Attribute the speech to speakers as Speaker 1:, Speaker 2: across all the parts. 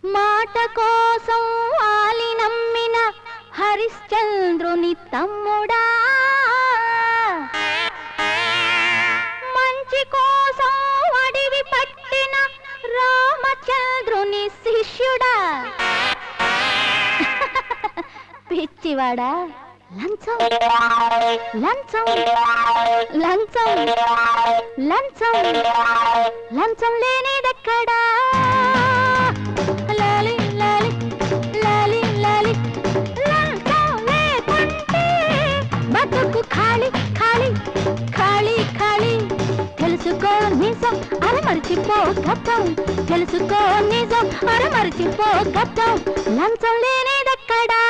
Speaker 1: మాట కోసం ఆలి నమ్మిన హరిశ్చంద్రుని తమ్ముడా మంచి కోసం అడివి పట్టిన రామచంద్రుని శిష్యుడా పిచ్చివాడా లంచం లంచం లంచం లంచం లంచం లేనిదెక్కడా లాలి లాలి లాలి లాలి లంచం లేకుంటే బతుకు ఖాళీ ఖాళీ ఖాళీ ఖాళీ తెలుసుకో నిజం అరమరిచిపో గతం తెలుసుకో నిజం అరమరిచిపో గతం లంచం లేనిదెక్కడా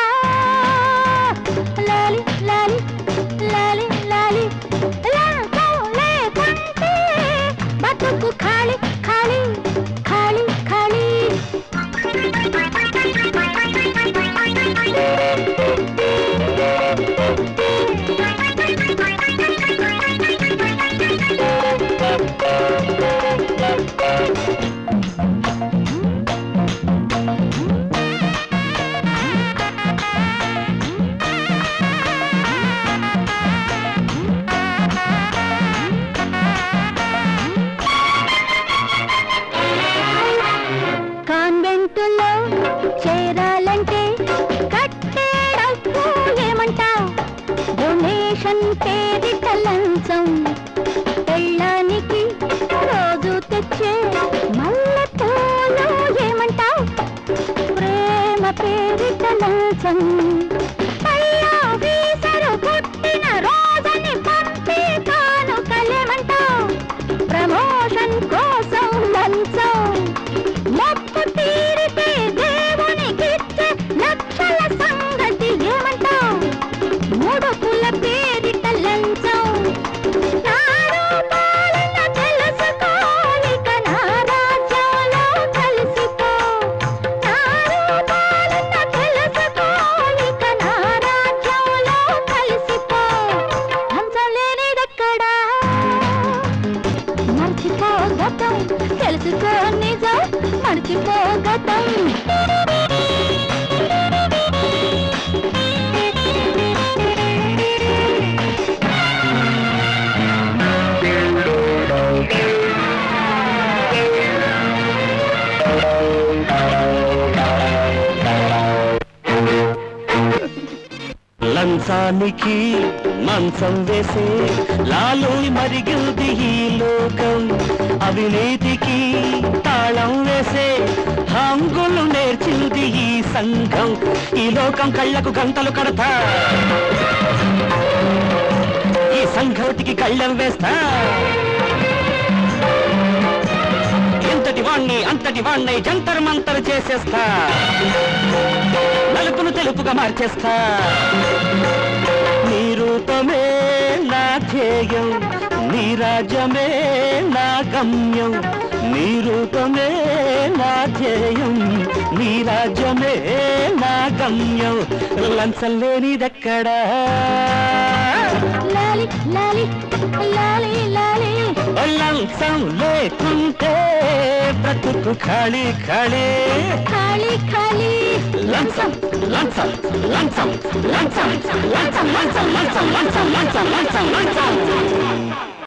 Speaker 1: లాలి లాలి లాలి లాలి లంచం లేకుంటే బతుకు ఖాళీ ఖాళీ ఖాళీ ఖాళీ కాన్వెంటులో చేరాలంటే కట్టే డబ్బు ఏమంటావ్ డొనేషన్ పేరిట లంచం పెళ్ళానికి రోజు తెచ్చే మల్లె పూలు ఏమంటావ్ ప్రేమ పేరిట లంచం పయ్యా వీసరు పుట్టిన రోజని పంపి కానుకలేమంటావ్ ప్రమోషన్ కోసం లంచం మొక్కు తీరితే దేవునికిచ్చే లక్షల సంగతి ఏమంటావ్ ముడుపుల పేరిట లంచం నా రూపాలన తెలుసుకోనిక నా రాజ్యంలో కలిసిపో నా రూపాలన తెలుసుకోనిక నా రాజ్యంలో కలిసిపో లంచం లేనిదెక్కడా మర్చిపో గతం తెలుసుకో నిజం మర్చిపో గతం
Speaker 2: లంచానికి మంచం వేసే లాలు మరిగిల్ది ఈ లోకం అవినీతికి తాళం వేసే హంగులు నేర్చింది ఈ సంఘం ఈ లోకం కళ్ళకు గంటలు కడతా ఈ సంఘటికి కళ్ళం వేస్తా ఎంతటి వాణ్ణి అంతటి వాణ్ణి జంతర్ మంతర్ చేసేస్తా నలుపును తెలుపుగా మార్చేస్తా నీ రూపమే నా ధ్యేయం నీ రాజ్యమే నా గమ్యం నీ రూపమే నా ధ్యేయం నీ రాజ్యమే నా గమ్యం లంచం లేనిదెక్కడా
Speaker 1: లాలి లాలి లాలి లాలి
Speaker 2: లంచం లేకుంటే బ్రతుకు ఖాళీ ఖాళీ
Speaker 1: ఖాళీ ఖాళీ
Speaker 2: లంచం లంచం లంచం లంచం లంచం లంచం లంచం లంచం లంచం లంచం లంచం